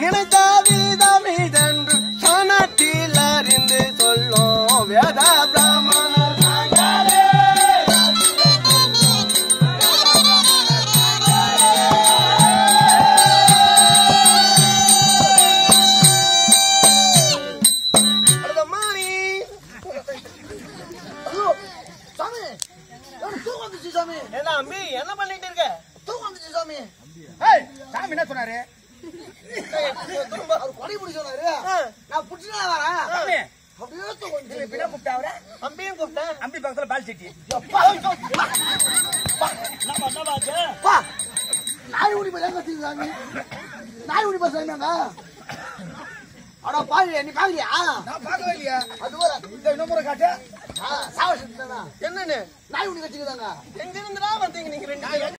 நினைத்தாவிதம் இதென்று சனத்தில் அறிந்து சொல்லும் வேத பிராமணர் நாங்களே. அடுத்த மாணி. ஐயோ, சாமி எனக்கு தூக்கம் வந்துச்சு சாமி என்ன அம்பி என்ன பண்ணிட்டு இருக்க தூக்கம் வந்துச்சு சாமி ஏய், சாமி என்ன சொன்னாரு அவர் கொடை பிடி சொன்னாரு நான் பிடிச்சுனா வரேன் சாமி அப்படியே தூக்கம் வந்துச்சு இப்ப என்ன கூப்பிட்டா அவரை? அம்பியும் கூப்பிட்டேன் அம்பி பக்கத்துல பால் செட்டி பா நாய் உடி பையன் கத்திது சாமி நாய் உடி பஸ் என்னங்க அடா பாரு நீ பாக்கலையா நான் பார்க்கவே இல்லையா அது வர இந்த இன்னும் முறை காட்டு சாவ செத்துனா என்னன்னு நாய் உடி கத்திக்குதாங்க எங்க இருந்துடா வந்தீங்க நீங்க ரெண்டு பேரும்